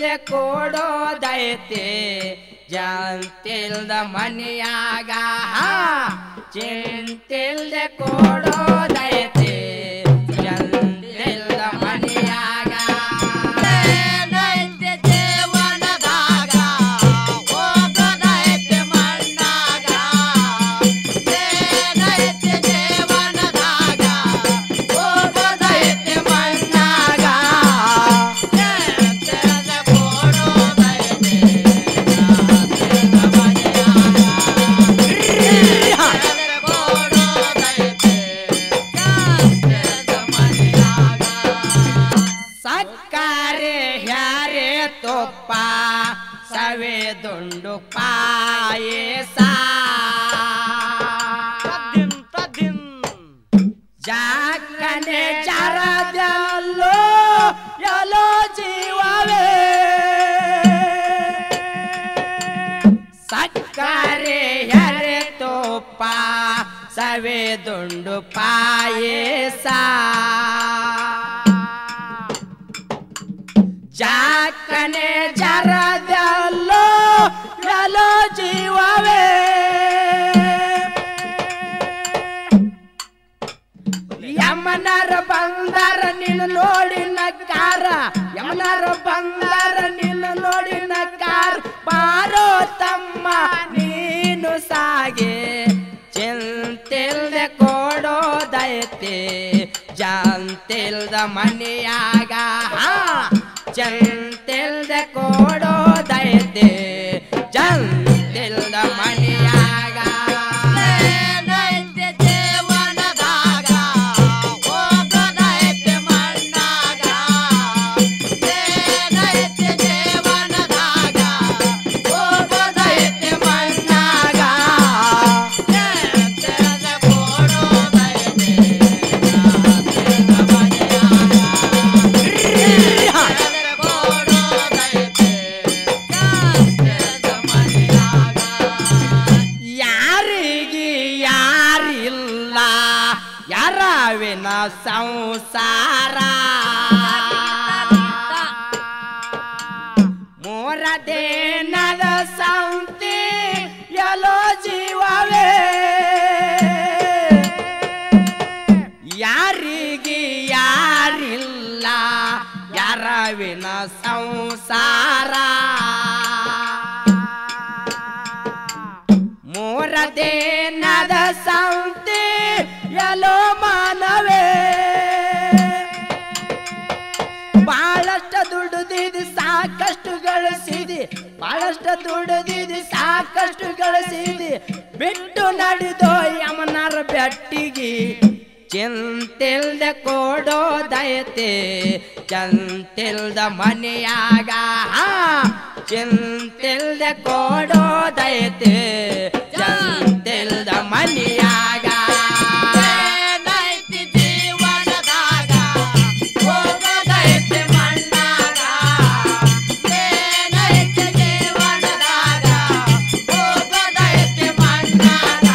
ಚಿಂತಿಲ್ದೆ ಕೊಡೋದೈತೆ ಜಂತಿಲ್ದ ಮನೆಯಾಗ ಚಿಂತಿಲ್ದೆ ಕೊಡೋದೈತೆ ಜಂತಿಲ್ದ ಮನೆಯಾಗ ಏನೈತೆ ಜೀವನದಾಗ ಹೋಗದೈತೆ ಮಣ್ಣಾಗ ಏನೈತೆ ಜೀವನದಾಗ ಹೋಗದೈತೆ ಮಣ್ಣಾಗ ಎಂತೆಂದ ಕೊಡೋದೈತೆ ಜಾತಿಯ ಮನೆಯಾಗ ಎಂತೆಂದ ಕೊಡೋದೈತೆ ಜಾತಿಯ ಮನೆಯಾಗ ಸಕ್ಕರೆ ಹ್ಯಾರೆ ತುಪ್ಪ ಸವೆ ದುಂಡು ಪಾಯಸ ತದ್ದಿಂ ತದ್ದಿಂ ಜಾಕನೆ ಜರದಲ್ಲೋ ಎಲೋ ಜೀವವೇ ಸಕ್ಕರೆ ಹ್ಯಾರೆ ತುಪ್ಪ ಸವೆ ದುಂಡು ಪಾಯಸ ಜಾಕನೆ ಜರದಲ್ಲೋ ಎಲೋ ಜೀವವೇ ಯಮನರ ಬಂದಾರ ನಿನ್ನ ನೋಡಿ ನಕ್ಕಾರ ಯಮನರ ಬಂದಾರ ನಿನ್ನ ನೋಡಿ ನಕ್ಕಾರ ಬಾರೋ ತಮ್ಮ ನೀನು ಸಾಗೆ ಚಿಂತಿಲ್ದೆ ಕೊಡೋದೈತೆ ಜಂತಿಲ್ದ ಮನೆಯಾಗ ಚಂತಿಲ್ದೆ ಕೊಡೋದೈತೆ ಜಂತಿಲ್ದ ಮನೆಯಾಗ ಏನೈತೆ ಜೀವನದಾಗ ಹೋಗದೈತೆ ಮಣ್ಣಾಗ ಏನೈತೆ ಜೀವನದಾಗ ಹೋಗದೈತೆ ಮಣ್ಣಾಗ ಎಂತೆಂದ ಕೊಡೋದೈತೆ ಜಾತಿಯ ಮನೆಯಾಗ ಎಂತೆಂದ ಕೊಡೋದೈತೆ ಜಾತಿಯ ಮನೆಯಾಗ ಯಾರಿಗೆ ಯಾರಿಲ್ಲ ಯಾರವಿನ ಸಂಸಾರ ಮೋರ ದೇನದ ಸಂತಿ ಎಲೋ ಜೀವವೇ ಯಾರಿಗೆ ಯಾರಿಲ್ಲ ಯಾರವಿನ ಸಂಸಾರ ಮೋರ ದೇನದ ಸಂತಿ ಎಲೋ ಮಾನವೇ ಬಹಳಷ್ಟು ದುಡಿದಿದ್ದು ಸಾಕಷ್ಟು ಗಳಿಸಿದಿ ಬಹಳಷ್ಟು ದುಡಿದಿದ್ದು ಸಾಕಷ್ಟು ಗಳಿಸಿದಿ ಬಿಟ್ಟು ನಡೆದೋ ಯಮನರ ಬೆಟ್ಟಿಗೆ ಚಿಂತಿಲ್ದೆ ಕೊಡೋದೈತೆ ಚಂತಿಲ್ದ ಮನೆಯಾಗ ಚಿಂತಿಲ್ದೆ ಕೊಡೋದೈತೆ ಚಂತಿಲ್ದ ಮನೆಯಾಗ ಏನೈತಿ ಜೀವನದಾಗ ಹೋಗದೈತೆ ಮಣ್ಣಾಗ ಏನೈತಿ ಜೀವನದಾಗ ಹೋಗದೈತೆ ಮಣ್ಣಾಗ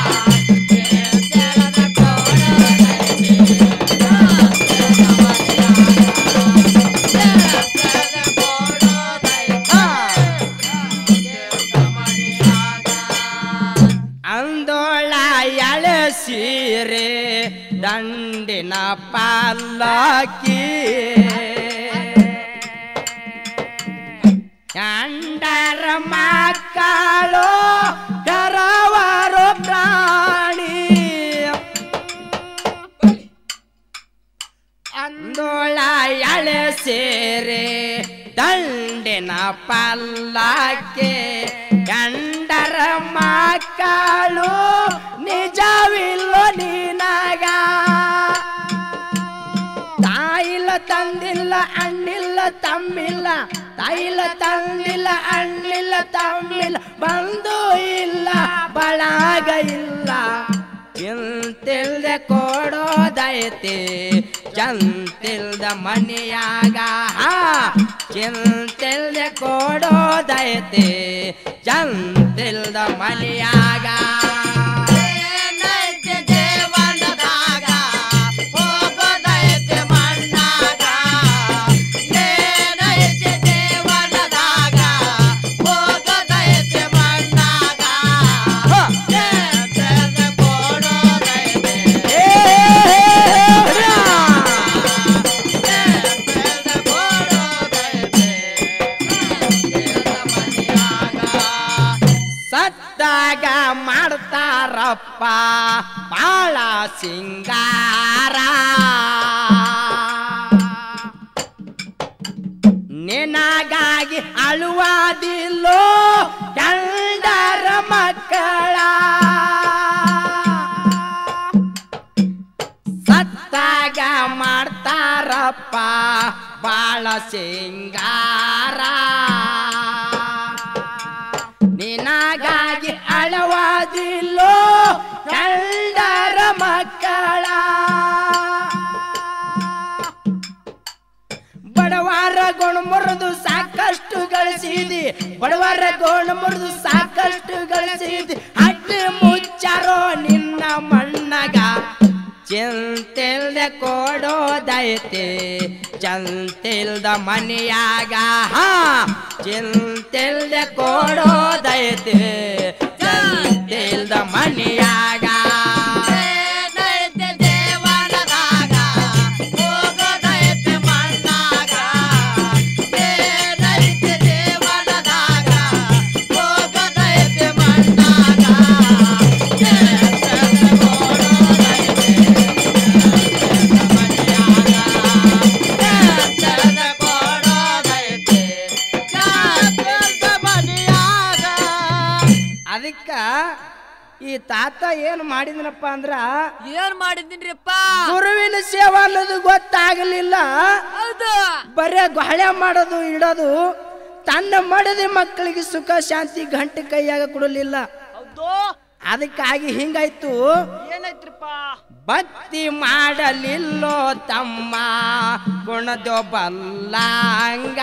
ಎಂತೆಂದ ಕೊಡೋದೈತೆ ಜಾತಿಯ ಮನೆಯಾಗ ಎಂತೆಂದ ಕೊಡೋದೈತೆ ಜಾತಿಯ ಮನೆಯಾಗ ಅಂದೋಳ ಎಳಸೀರೆ ದಂಡಿನ ಪಲ್ಲಕ್ಕಿ ಕಂಡರ ಮಕ್ಕಳು ಕರವರು ಪ್ರಾಣಿ ಅಂದೋಳ ಎಳಸೇರೆ ದಂಡಿನ ಪಲ್ಲಕ್ಕೆ ಗಂಡರ ಮಕ್ಕಳು ನಿಜವಿಲ್ಲ ನಿನಗ ತಾಯಿಲ್ಲ ತಂದಿಲ್ಲ ಅಣ್ಣಿಲ್ಲ ತಮ್ಮಿಲ್ಲ ತಾಯಿಲ್ಲ ತಂದಿಲ್ಲ ಅಣ್ಣಿಲ್ಲ ತಮ್ಮಿಲ್ಲ ಬಂದು ಇಲ್ಲ ಬಳಗ ಇಲ್ಲ ಚಿಂತಿಲ್ದೆ ಕೊಡೋದೈತೆ ಚಂತಿಲ್ದ ಮನೆಯಾಗ ಚಿಂತಿಲ್ದೆ ಕೊಡೋದೈತೆ ಚಂತಿಲ್ದ ಮನೆಯಾಗ ಏನೈತೆ ಜೀವನದಾಗ ಹೋಗದೈತೆ ಮಣ್ಣಾಗ ಏನೈತೆ ಜೀವನ ಮಾಡ್ತಾರಪ್ಪ ಬಾಳ ಸಿಂಗಾರ ನಿನಗಾಗಿ ಅಳುವಾದಿಲ್ಲೋ ಗಂಡರ ಮಕ್ಕಳ ಸತ್ತಾಗ ಮಾಡ್ತಾರಪ್ಪ ಬಾಳ ಸಿಂಗಾರ ನಿನಗಾಗಿ ಅಳವಾದಿಲ್ಲೋ ಗಂಡರ ಮಕ್ಕಳ ಬಡವರ ಗೋಣ ಮುರಿದು ಸಾಕಷ್ಟು ಗಳಿಸಿದಿ ಬಡವರ ಗೋಣ ಮುರಿದು ಸಾಕಷ್ಟು ಗಳಿಸಿದಿ ಅಡ್ಡಿ ಮುಚ್ಚಾರೋ ನಿನ್ನ ಮಣ್ಣಗ ಚಿಂತಿಲ್ದೆ ಕೊಡೋದೈತೆ ಚಂತಿಲ್ದ ಮನೆಯಾಗ ಹಾ ಚಿಂತಿಲ್ದೆ ಕೊಡೋದೈತೆ ಚಂತಿಲ್ದ ಮನೆಯಾಗ ಏನೈತೆ ದೇವನದಾಗ ಹೋಗೋದೈತೆ ಮಣ್ಣಾಗ ಏನೈತೆ ದೇವನದಾಗ ಹೋಗೋದೈತೆ ಮಣ್ಣಾಗ ಅದಕ್ಕ ಈ ತಾತ ಏನು ಮಾಡಿದನಪ್ಪ ಅಂದ್ರ ಏನ್ ಮಾಡಿದ್ದೀನ್ರಿಪ್ಪ ಗುರುವಿನ ಸೇವಾ ಅನ್ನೋದು ಗೊತ್ತಾಗಲಿಲ್ಲ ಹೌದು ಬರೇ ಗೊಹಳೆ ಮಾಡೋದು ಇಡೋದು ತನ್ನ ಮಡದಿ ಮಕ್ಕಳಿಗೆ ಸುಖ ಶಾಂತಿ ಗಂಟೆ ಕೈಯಾಗ ಕೊಡಲಿಲ್ಲ ಹೌದು ಅದಕ್ಕಾಗಿ ಹಿಂಗಾಯ್ತು ಏನೈತ್ರಿಪ್ಪ ಭಕ್ತಿ ಮಾಡಲಿಲ್ಲೋ ತಮ್ಮ ಗುಣದೋ ಬಲ್ಲಂಗ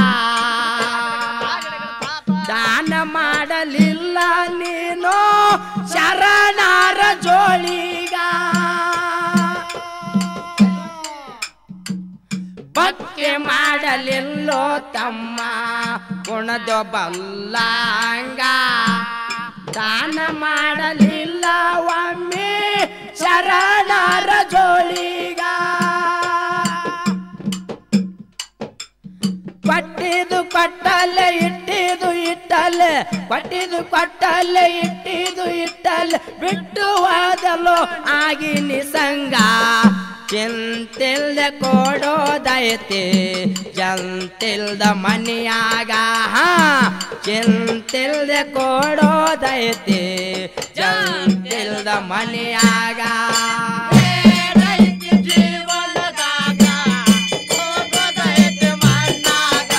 ದಾನ ಮಾಡಲಿಲ್ಲ ನೀನು ಶರಣಾರ ಜೋಳಿಗ ಭಕ್ತಿ ಮಾಡಲಿಲ್ಲೋ ತಮ್ಮ ಗುಣದ ಬಲ್ಲಂಗ ದಾನ ಮಾಡಲಿಲ್ಲ ಒಮ್ಮೆ ಶರಣರ ಜೋಳಿಗ ಕೊಟ್ಟಿದು ಕೊಟ್ಟಲೆ ಇಟ್ಟಿದು ಇಟ್ಟಲೆ ಕೊಟ್ಟಿದು ಕೊಟ್ಟಲೆ ಇಟ್ಟಿದು ಇಟ್ಟಲೆ ಬಿಟ್ಟು ಹೋದಲು ಆಗಿ ನಿಸಂಗ ಚಿಂತಿಲ್ದೆ ಕೊಡೋದೈತೆ ಜಂತಿಲ್ದ ಮನೆಯಾಗ ಹಾ ಚಿಂತಿಲ್ದೆ ಕೊಡೋದೈತೆ ಜಂತಿಲ್ದ ಮನೆಯಾಗ ಏನೈತೆ ಜೀವನದಾಗ ಹೋಗೋದೈತೆ ಮಣ್ಣಾಗ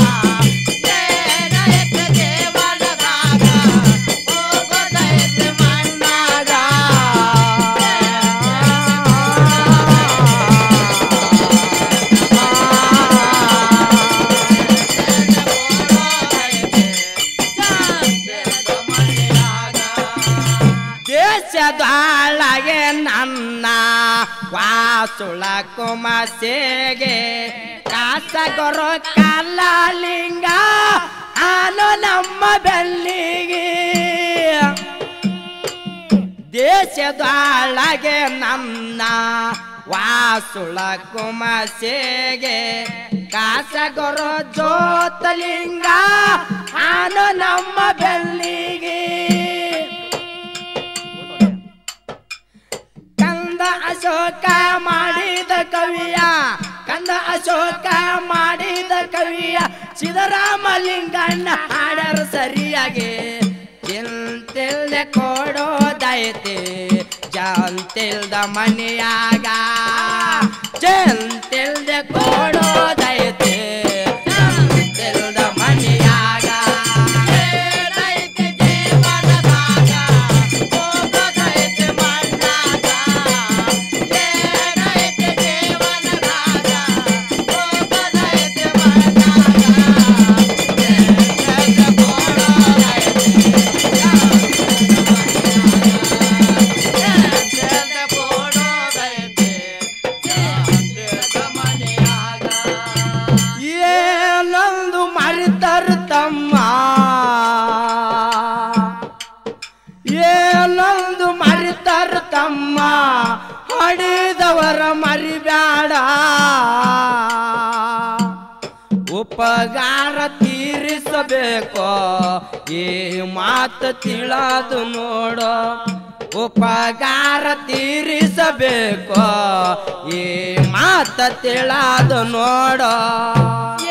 ಏನೈತೆ ಜೀವನದಾಗ ಹೋಗೋದೈತೆ ಮಣ್ಣಾಗ ದೇಶದೊಳಗೆ ನನ್ನ ವಾಸುಳ ಕುಮಸೆಗೆ ಕಾಸಗೊರು ಕಲ್ಲಲಿಂಗ ಆನು ನಮ್ಮ ಬೆಲ್ಲಿಗೆ ದೇಶದೊಳಗೆ ನನ್ನ ವಾಸುಳ ಕುಮಸೆಗೆ ಕಾಸಗೊರು ಜ್ಯೋತಲಿಂಗ ಆನು ನಮ್ಮ ಬೆಲ್ಲಿಗೆ ಕಂದ ಅಶೋಕ ಮಾಡಿದ ಕವಿಯ ಕಂದ ಅಶೋಕ ಮಾಡಿದ ಕವಿಯ ಸಿದ್ದರಾಮಲಿಂಗಣ್ಣ ಹಾಡರ ಸರಿಯಾಗಿ ಚಿಂತಿಲ್ದೆ ಕೊಡೋದೈತೆ ಜಂತಿಲ್ದ ಮನೆಯಾಗ ಚಿಂತಿಲ್ದೆ ಕೊಡೋದೈತೆ ಜಂತಿಲ್ದ ಮನೆಯಾಗ ಏನೈತೆ ಜೀವನದಾಗ ಹೋಗೋದೈತೆ ಮಣ್ಣಾಗ ಏನೈತೆ ಜೀವನದಾಗ ಹೋಗೋದೈತೆ ಮಣ್ಣಾಗ ಏನೈತೆ ಏನೈತೆ ಕೊಡೋದೈತೆ ಏನೈತೆ ಮನೆಯಾಗ ಏನೊಂದು ಮರಿತರ ತಮ್ಮ ಏನೊಂದು ಮರಿತರ ತಮ್ಮ ಹಡಿದವರ ಮರಿಬ್ಯಾಡ ಉಪಕಾರ ತೀರಿಸ ತೀರಿಸಬೇಕು ಈ ಮಾತು ತಿಳದು ನೋಡು ಉಪಕಾರ ತೀರಿಸಬೇಕು ಈ ಮಾತ ತಿಳದು ನೋಡು